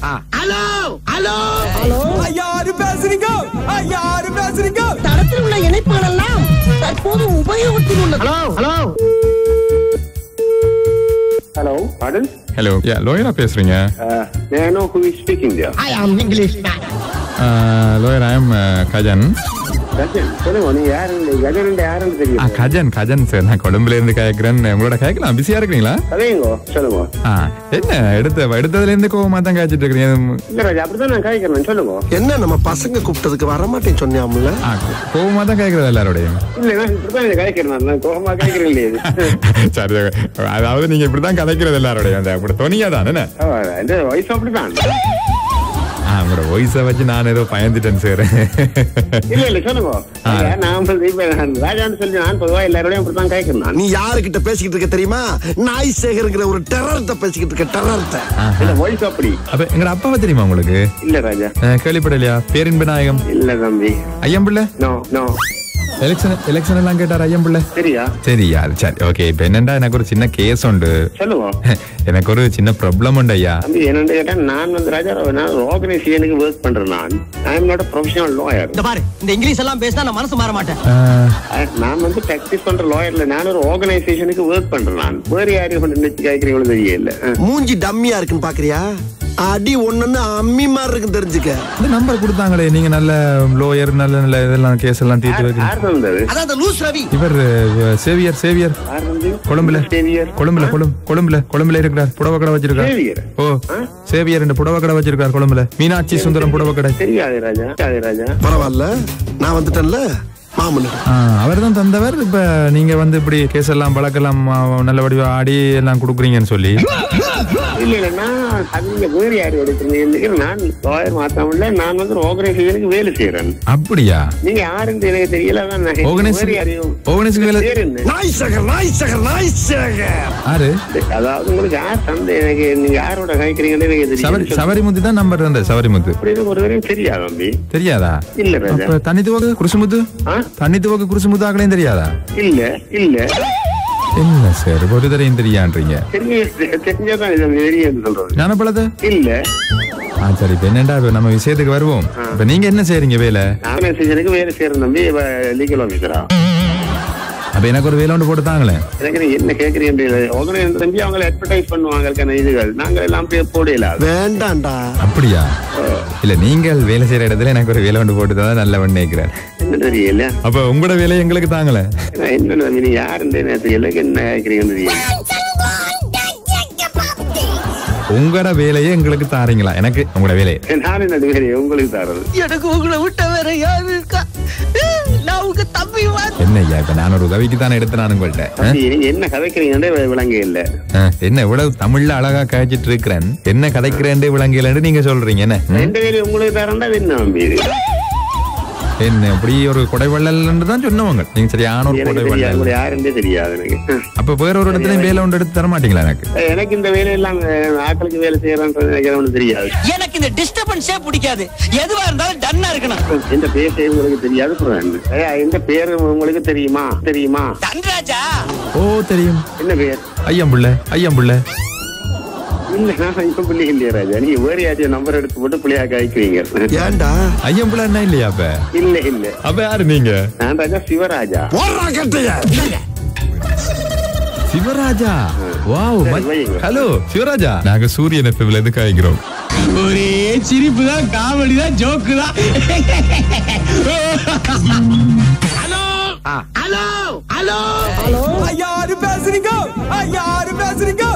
Hello hello யாரு பேசுறீங்க யாரு பேசுறீங்க தடத்தில் உள்ள இணைப்புகள் எல்லாம் தற்போது உபயோகத்தில் உள்ளது hello hello Hello, pardon? Hello yeah லோயரா பேசுறீங்க Uh, may I know who is speaking there? I am English lawyer I am Gajan Gajan சொல்லுங்க நீங்க யாருன்னு கஜன் யாருன்னு ஆ தெரியும் கஜன் கஜன் சார் நான் கொழும்புல இருந்து கேட்கிறேன் உங்களோட கேட்கலாம் பிஸியா இருக்கிறீங்களா கதையுங்கோ சொல்லுங்க ஆ என்ன எடுத்த எடுத்ததுல இருந்து கோவமா தான் காய்ச்சிட்டு இருக்கிறீங்க இல்ல ராஜா அப்படிதான் நான் கதைக்கிறேன் சொல்லுங்க என்ன நம்ம பசங்க கூப்பிட்டதுக்கு வர மாட்டேன்னு சொன்னியாம்ல ஆ, கோவமா தான் கேட்கறது எல்லாரோடையும் இல்ல நான் இப்படிதான் இதை கதைக்கிறேன் நான் கோபமா கதைக்கிறேன் இல்லையே இது. சரி சரி. அதாவது நீங்க இப்படிதான் கதைக்கிறது எல்லாரோடையும் அந்த அப்படி துணியா தான் என்ன ஆ, இந்த வயசு அப்படிதான் ஆ, உங்களோட வாய்ஸை வச்சு நான் ஏதோ பயந்துட்டேன் சார் இல்ல இல்ல சொல்லுங்க ஐயா, நான் வந்து இப்ப நான் ராஜான்னு சொல்லி நான் பொதுவா எல்லாரோடையும் அப்படித்தான் கதைக்கிறேன் நான் நீ யாருகிட்ட பேசிக்கிட்டு இருக்க தெரியுமா நாய் சேகருங்கிற ஒரு டெரர்ட்ட பேசிக்கிட்டு இருக்க டெரர்ட்ட இல்ல வயசு அப்படி அப்ப எங்கட அப்பாவை தெரியுமா உங்களுக்கு இல்ல ராஜா ஆ, கேள்விப்படலையா பேரின்ப நாயகம் இல்ல தம்பி Iyampillai no no election election எல்லாம் கேட்டார் ஐயம்பிள்ள சரியா சரியா சரி ஓகே இப்ப என்னண்டா எனக்கு ஒரு சின்ன கேஸ் உண்டு சொல்லுவோம் எனக்கு ஒரு சின்ன ப்ராப்ளம் உண்டு ஐயா தம்பி என்னன்னு கேட்டா நான் வந்து ராஜா நான் ஒரு ஆர்கனைசேஷனுக்கு ஒர்க் பண்றேன் நான் I am not professional lawyer இந்த பாரு இந்த இங்கிலீஷ் எல்லாம் பேசினா நான் மனசு மாற மாட்டேன் ஆ, நான் வந்து பிராக்டிஸ் பண்ற லாயர்ல நான் ஒரு ஆர்கனைசேஷனுக்கு ஒர்க் பண்றேன் நான் வேற யாரையும் கொண்டு நினைச்சு கேட்கறீங்களோ தெரியல மூஞ்சி டம்மியா இருக்குன்னு பாக்குறியா அடி ஒண்ணுன்னு அம்மி மாதிரி இருக்கு தெரிஞ்சுக்க இந்த நம்பர் கொடுத்தாங்களே நீங்க நல்ல லோயர் நல்ல நல்ல இதெல்லாம் கேஸ் எல்லாம் தீர்த்து வைக்க யார் தந்தது அதான் அந்த லூஸ் ரவி இவர் அஹ், சேவியர் சேவியர் யார் வந்து கொழும்புல சேவியர் கொழும்புல கொழும்பு கொழும்புல கொழும்புல இருக்கிறார் புடவை கடை வச்சிருக்கார் சேவியர் ஓ சேவியர் இந்த புடவை கடை வச்சிருக்கார் கொழும்புல மீனாட்சி சுந்தரம் புடவை கடை தெரியாது ராஜா தெரியாது ராஜா பரவாயில்ல நான் வந்துட்டேன்ல மாமன் அவர் தான் தந்தவர் இப்ப நீங்க வந்து இப்படி கேஸ் எல்லாம் வழக்கெல்லாம் ஆ, நல்ல வடிவா ஆடி எல்லாம் கொடுக்குறீங்கன்னு சொல்லி இல்ல இல்ல நான் அது நீங்க வேற யாரு எடுக்கிறீங்க நான் லாயர் மாத்தாமல நான் வந்து ஒரு ஆர்கனைசேஷனுக்கு வேலை செய்யறேன் அப்படியா நீங்க யாருன்னு எனக்கு தெரியல அதான் நான் Organization- வேற யாரையும் Organization வேலை- பேர் என்ன? நாய் சேகர் நாய் சேகர் நாய் சேகர் யாரு அதாவது உங்களுக்கு யார் தந்தை எனக்கு நீங்க யாரோட காய்க்கிறீங்கன்னு எனக்கு சவரி தெரியும் சவரிமுத்து தான் நம்பர் தந்த சவரிமுத்து அப்படி எனக்கு ஒரு வரையும் தெரியாது தம்பி தெரியாதா இல்ல ராஜா அப்ப தண்ணி துவக்கு குருசுமுத்து ஆ? தண்ணி துவக்கு குருசுமுத்து ஆகலையும் தெரியாதா இல்ல இல்ல என்ன சார் ஒரு தரையும் தெரியான்றீங்க தெரிய தெரிஞ்சாதான் இது தெரியும் சொல்றது ஞானப்பழத்தை இல்ல ஆ சரி இப்ப என்னடா இப்ப நம்ம விஷயத்துக்கு வருவோம் இப்ப நீங்க என்ன செய்றீங்க வேலை ஆர்கனைசேஷனுக்கு வேலை செய்யறேன் தம்பி லீகல் ஆபீசரா அப்ப எனக்கு ஒரு வேலை ஒன்று போட்டு தாங்களேன் எனக்கு நீ என்ன கேக்குறீங்க ஆர்கனைஸ் தம்பி அவங்க அட்வர்டைஸ் பண்ணுவாங்க அதுக்கான இதுகள் நாங்க எல்லாம் போய் போடல வேண்டாம்டா அப்படியா இல்ல நீங்கள் வேலை செய்யற இடத்துல எனக்கு ஒரு வேலை ஒன்று போட்டு தான் நல்ல நினைக்கிறேன் என்ன தெரியல அப்ப உங்களோட வேலையை எங்களுக்கு தாங்களேன் என்ன தம்பி நீ யாருன்னு எனக்கு தெரியல என்ன கேக்குறீங்கன்னு தெரியல உங்களோட வேலையை எங்களுக்கு தாரீங்களா எனக்கு உங்களோட வேலையை நான் என்ன வேலை உங்களுக்கு தரது எனக்கு உங்களை விட்ட வேற யாரு இருக்கா நான் உங்க தம்பி மாதிரி என்ன ஐயா இப்ப நான் ஒரு உதவிக்கு தானே எடுத்து நான் உங்கள்ட்ட ஆ? தம்பி, நீங்க என்ன கதைக்கிறீங்கன்னு விளங்க இல்ல ஆ, என்ன இவ்வளவு தமிழ்ல அழகா காய்ச்சிட்டு இருக்கிறேன் என்ன கதைக்கிறேன் விளங்கலன்னு நீங்க சொல்றீங்க என்ன ம்? ரெண்டு வேலையும் உங்களுக்கு தரேன்டா அது என்ன தம்பி இது என்ன அப்படி ஒரு கொடைவள்ளல் தான் சொன்னவங்க நீங்க சரியான ஒரு எனக்கு தெரியாது கொடைவள்ளல் உங்களை யாருன்னே தெரியாது எனக்கு அப்ப வேற ஒரு இடத்துலயும் வேலை ஒன்று எடுத்து தர மாட்டீங்களா எனக்கு எனக்கு இந்த வேலையெல்லாம் அஹ், ஆட்களுக்கு வேலை செய்யறன்றது எனக்கு ஒன்றும் தெரியாது எனக்கு இந்த டிஸ்டர்பன்ஸே பிடிக்காது எதுவா இருந்தாலும் டன்னா இருக்கணும் எந்த பேர் உங்களுக்கு தெரியாது அப்புறம் என்ன? ஏய், எந்த பேர் உங்களுக்கு தெரியுமா தெரியுமா தன்ராஜா ஓ தெரியும் என்ன பேர் ஐயம்புள்ள ஐயம்புள்ள இல்ல நான் இப்ப பிள்ளை இல்லையா ராஜா நீங்க வேற யாரையும் நம்பர் எடுத்து போட்டு பிள்ளையா காய்க்குவீங்க ஏன்டா ஐயம்புள்ள என்ன இல்லையா அப்ப இல்ல இல்ல அப்ப யாரு நீங்க நான் ராஜா சிவராஜா போடுறா கட்டைய சிவராஜா வாவ் சரி, வையுங்க. ஹலோ சிவராஜா நாங்க சூரியன் எஃப்எம்ல இருந்து காய்க்கிறோம் ஒரே சிரிப்பு தான் காமெடி தான் ஜோக்கு தான் ஹலோ ஹலோ யாரு பேசுறீங்க யாரு பேசுறீங்க